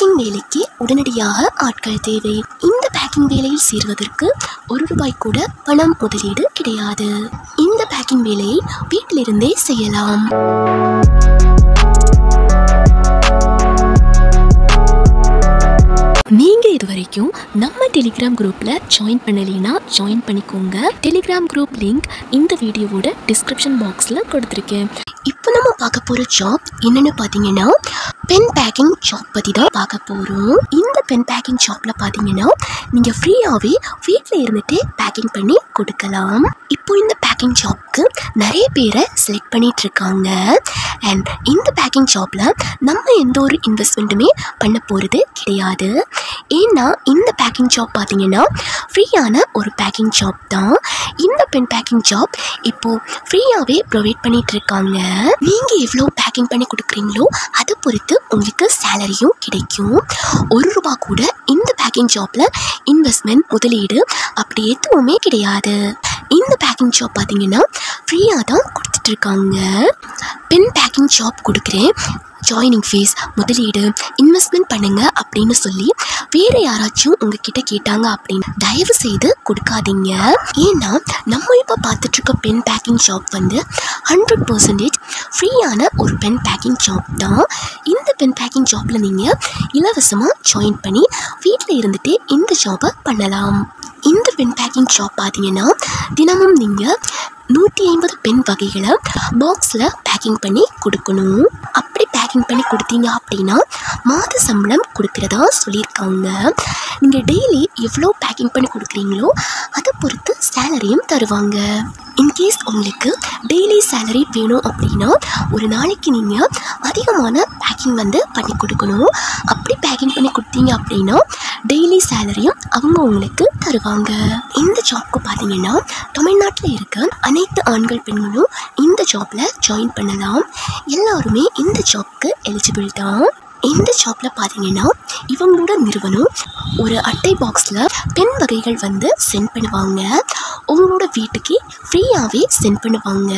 packing வேலைக்கு உடனடியாக ஆட்கள் தேவை இந்த பேக்கிங் வேலையில் சேர்வதற்கு ஒரு ரூபாய் கூட பணம் முதலீடு கிடையாது இந்த பேக்கிங் வேலையை வீட்டிலிருந்தே செய்யலாம் நீங்க இது வரைக்கும் நம்ம டெலிகிராம் குரூப்ல ஜாயின் பண்ணலைன்னா ஜாயின் பண்ணிக்கோங்க டெலிகிராம் குரூப் லிங்க் இந்த வீடியோவோட டிஸ்கிரிப்ஷன் பாக்ஸ்ல கொடுத்துருக்கேன் இப்போ நம்ம பார்க்க போற ஜாப் என்னன்னு பார்த்தீங்கன்னா பென் பேக்கிங் ஜாப் பற்றி தான் பார்க்க போகிறோம் இந்த பென் பேக்கிங் ஷாப்பில் பார்த்தீங்கன்னா நீங்கள் ஃப்ரீயாகவே வீட்டில் இருந்துட்டு பேக்கிங் பண்ணி கொடுக்கலாம் இப்போ இந்த பேக்கிங் ஷாப்க்கு நிறைய பேரை செலக்ட் பண்ணிட்டு இருக்காங்க அண்ட் இந்த பேக்கிங் ஷாப்பில் நம்ம எந்த ஒரு இன்வெஸ்ட்மெண்ட்டுமே பண்ண போகிறது கிடையாது ஏன்னா இந்த பேக்கிங் ஷாப் பார்த்தீங்கன்னா ஃப்ரீயான ஒரு பேக்கிங் ஷாப் தான் இந்த பென் பேக்கிங் ஷாப் இப்போது ஃப்ரீயாகவே ப்ரொவைட் பண்ணிட்டு இருக்காங்க நீங்கள் எவ்வளோ பேக்கிங் பண்ணி கொடுக்குறீங்களோ அதை பொறுத்து உங்களுக்கு சேலரியும் கிடைக்கும் ஒரு ரூபா கூட இந்த பேக்கிங் ஷாப்பில் இன்வெஸ்ட்மெண்ட் முதலீடு அப்படி எதுவுமே கிடையாது இந்த பேக்கிங் ஷாப் பார்த்தீங்கன்னா ஃப்ரீயாக தான் கொடுத்துட்ருக்காங்க பென் பேக்கிங் ஷாப் கொடுக்குறேன் ஜாயினிங் ஃபீஸ் முதலீடு இன்வெஸ்ட்மெண்ட் பண்ணுங்க அப்படின்னு சொல்லி வேற யாராச்சும் உங்ககிட்ட கேட்டாங்க அப்படின்னு தயவு செய்து கொடுக்காதீங்க ஏன்னா நம்ம இப்போ பார்த்துட்டு இருக்க பென் பேக்கிங் ஷாப் வந்து ஹண்ட்ரட் பர்சன்டேஜ் ஃப்ரீயான ஒரு பென் பேக்கிங் ஷாப் தான் இந்த பென் பேக்கிங் ஷாப்பில் நீங்கள் இலவசமாக ஜாயின் பண்ணி வீட்டில் இருந்துட்டு இந்த ஜாபை பண்ணலாம் இந்த பென் பேக்கிங் ஷாப் பார்த்தீங்கன்னா தினமும் நீங்கள் நூற்றி ஐம்பது பென் வகைகளை பாக்ஸில் பேக்கிங் பண்ணி கொடுக்கணும் அப்படி பேக்கிங் பண்ணி கொடுத்தீங்க அப்படின்னா மாத சம்பளம் கொடுக்குறதா சொல்லியிருக்காங்க நீங்கள் டெய்லி எவ்வளோ பேக்கிங் பண்ணி கொடுக்குறீங்களோ அதை பொறுத்து சேலரியும் தருவாங்க இன்கேஸ் உங்களுக்கு டெய்லி சேலரி வேணும் அப்படின்னா ஒரு நாளைக்கு நீங்கள் அதிகமான பேக்கிங் வந்து பண்ணி கொடுக்கணும் அப்படி பேக்கிங் பண்ணி கொடுத்தீங்க அப்படின்னா டெய்லி சேலரியும் அவங்க உங்களுக்கு தருவாங்க இந்த ஜாப்க்கு பார்த்தீங்கன்னா தமிழ்நாட்டில் இருக்க அனைத்து ஆண்கள் பெண்களும் இந்த ஜாப்பில் ஜாயின் பண்ணலாம் எல்லாருமே இந்த ஜாப்க்கு எலிஜிபிள் தான் இந்த ஜாப்பில் பார்த்தீங்கன்னா இவங்களோட நிறுவனம் ஒரு அட்டை பாக்ஸில் பென் வகைகள் வந்து சென்ட் பண்ணுவாங்க உங்களோட வீட்டுக்கு ஃப்ரீயாகவே சென்ட் பண்ணுவாங்க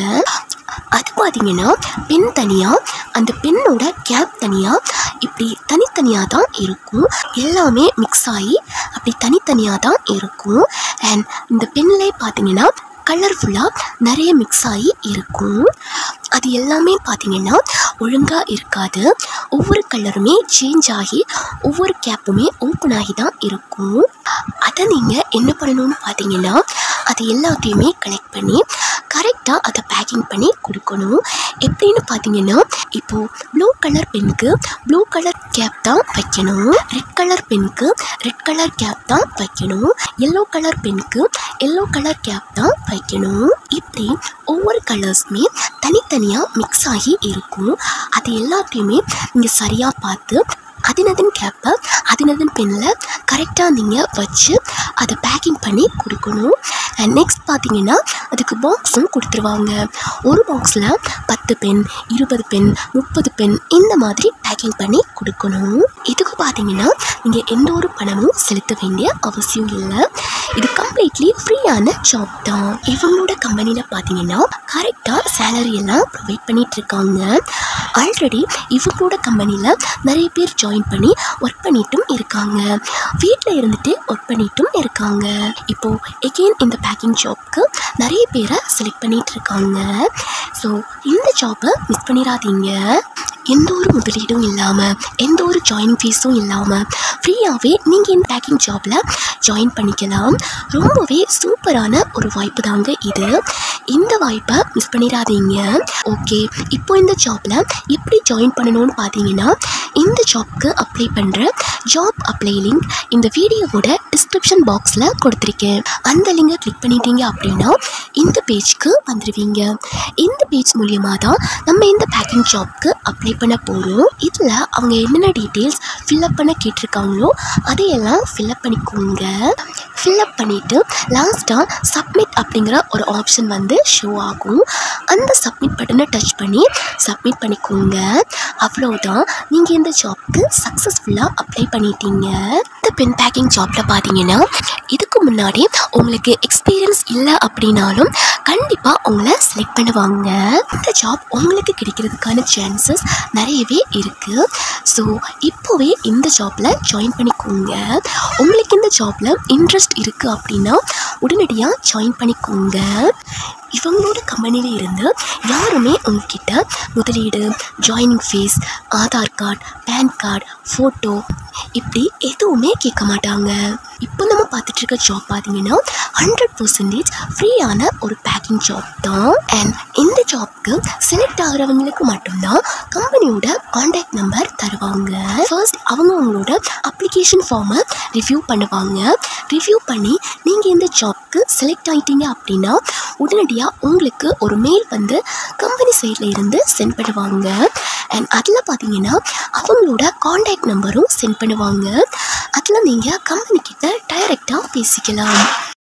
அது பார்த்தீங்கன்னா பென் தனியாக அந்த பெண்ணோட கேப் தனியாக இப்படி தனித்தனியாக தான் இருக்கும் எல்லாமே மிக்ஸ் ஆகி அப்படி தனித்தனியாக தான் இருக்கும் அண்ட் இந்த பென்னிலே பார்த்தீங்கன்னா கலர்ஃபுல்லாக நிறைய மிக்ஸ் ஆகி இருக்கும் அது எல்லாமே பார்த்தீங்கன்னா ஒழுங்காக இருக்காது ஒவ்வொரு கலருமே சேஞ்ச் ஆகி ஒவ்வொரு கேப்புமே ஓப்பன் ஆகி தான் இருக்கும் அதை நீங்கள் என்ன பண்ணணும்னு பார்த்தீங்கன்னா அது எல்லாத்தையுமே கலெக்ட் பண்ணி கரெக்டாக அதை பேக்கிங் பண்ணி கொடுக்கணும் எப்படின்னு பார்த்தீங்கன்னா இப்போது ப்ளூ கலர் பென்னுக்கு ப்ளூ கலர் கேப் தான் வைக்கணும் ரெட் கலர் பென்னுக்கு ரெட் கலர் கேப் தான் வைக்கணும் எல்லோ கலர் பென்னுக்கு எல்லோ கலர் கேப் தான் வைக்கணும் இப்படி ஒவ்வொரு கலர்ஸுமே தனித்தனியாக மிக்ஸ் ஆகி இருக்கும் அது எல்லாத்தையுமே நீங்கள் சரியாக பார்த்து அதினதன் கேப்பை அதினதன் பெண்ணில் கரெக்டாக நீங்கள் வச்சு அதை பேக்கிங் பண்ணி கொடுக்கணும் அண்ட் நெக்ஸ்ட் பார்த்தீங்கன்னா அதுக்கு பாக்ஸும் கொடுத்துருவாங்க ஒரு பாக்ஸில் பத்து பென் இருபது பென் முப்பது பென் இந்த மாதிரி பேக்கிங் பண்ணி கொடுக்கணும் இதுக்கு பார்த்தீங்கன்னா நீங்கள் எந்த ஒரு பணமும் செலுத்த வேண்டிய அவசியம் இல்லை இது கம்ப்ளீட்லி ஃப்ரீயான ஜாப் தான் இவங்களோட கம்பெனியில் பார்த்தீங்கன்னா கரெக்டாக சேலரி எல்லாம் ப்ரொவைட் பண்ணிட்டு இருக்காங்க ஆல்ரெடி இவங்களோட கம்பெனியில் நிறைய பேர் ஜாயின் பண்ணி ஒர்க் பண்ணிட்டும் இருக்காங்க வீட்டில் இருந்துட்டு ஒர்க் பண்ணிட்டும் இருக்காங்க இப்போது எகெயின் இந்த பேக்கிங் ஜாப்க்கு நிறைய பேரை செலக்ட் பண்ணிட்டு இருக்காங்க ஸோ இந்த ஜாப்பை மிஸ் பண்ணிடாதீங்க எந்த ஒரு முதலீடும் இல்லாமல் எந்த ஒரு ஜாயினிங் ஃபீஸும் இல்லாமல் ஃப்ரீயாகவே நீங்கள் இந்த பேக்கிங் ஜாப்பில் ஜாயின் பண்ணிக்கலாம் ரொம்பவே சூப்பரான ஒரு வாய்ப்பு தாங்க இது இந்த வாய்ப்பை மிஸ் பண்ணிடாதீங்க ஓகே இப்போ இந்த ஜாப்பில் எப்படி ஜாயின் பண்ணணும்னு பார்த்தீங்கன்னா இந்த ஜாப்க்கு அப்ளை பண்ணுற ஜாப் அப்ளை லிங்க் இந்த வீடியோவோட டிஸ்கிரிப்ஷன் பாக்ஸில் கொடுத்துருக்கேன் அந்த லிங்கை கிளிக் பண்ணிட்டீங்க அப்படின்னா இந்த பேஜ்க்கு வந்துடுவீங்க இந்த பேஜ் மூலியமாக தான் நம்ம இந்த பேக்கிங் ஜாப்க்கு அப்ளை பண்ண போகிறோம் இதில் அவங்க என்னென்ன டீட்டெயில்ஸ் ஃபில்அப் பண்ண கேட்டிருக்காங்களோ அதையெல்லாம் ஃபில்அப் பண்ணிக்கோங்க ஃபில்அப் பண்ணிவிட்டு லாஸ்ட்டாக சப்மிட் அப்படிங்கிற ஒரு ஆப்ஷன் வந்து ஷோ ஆகும் அந்த சப்மிட் பட்டனை டச் பண்ணி சப்மிட் பண்ணிக்கோங்க அவ்வளோதான் நீங்கள் இந்த ஜாப்க்கு சக்ஸஸ்ஃபுல்லாக அப்ளை பண்ணிட்டீங்க இந்த பென் பேக்கிங் ஜாப்பில் பார்த்தீங்கன்னா இதுக்கு முன்னாடி உங்களுக்கு எக்ஸ்பீரியன்ஸ் இல்லை அப்படின்னாலும் கண்டிப்பாக உங்களை செலக்ட் பண்ணுவாங்க இந்த ஜாப் உங்களுக்கு கிடைக்கிறதுக்கான சான்சஸ் நிறையவே இருக்குது ஸோ இப்போவே இந்த ஜாப்பில் ஜாயின் பண்ணிக்கோங்க உங்களுக்கு இந்த ஜாப்பில் இன்ட்ரெஸ்ட் இருக்குது அப்படின்னா உடனடியாக ஜாயின் பண்ணிக்கோங்க இவங்களோட கம்பெனியில் இருந்து யாருமே உங்ககிட்ட முதலீடு joining fees Aadhaar card PAN card photo இப்படி எதுவுமே கேட்க மாட்டாங்க இப்போ நம்ம பார்த்துட்டு இருக்க ஜாப் பார்த்தீங்கன்னா ஹண்ட்ரட் பர்சன்டேஜ் ஃப்ரீயான ஒரு பேக்கிங் ஜாப் தான் அண்ட் இந்த ஜாப்க்கு செலக்ட் ஆகிறவங்களுக்கு மட்டும்தான் கம்பெனியோட காண்டாக்ட் நம்பர் தருவாங்க ஃபர்ஸ்ட் அவங்க உங்களோட அப்ளிகேஷன் ஃபார்மை ரிவ்யூ பண்ணுவாங்க ரிவ்யூ பண்ணி நீங்கள் இந்த ஜாப்க்கு செலக்ட் ஆகிட்டீங்க அப்படின்னா உடனடியாக உங்களுக்கு ஒரு மெயில் வந்து கம்பெனி சைடில் இருந்து சென்ட் பண்ணுவாங்க அண்ட் அதில் பார்த்தீங்கன்னா அவங்களோட காண்டாக்ட் நம்பரும் சென்ட் பண்ணுவாங்க அதில் நீங்கள் கம்பெனி கிட்ட டைரெக்டாக பேசிக்கலாம்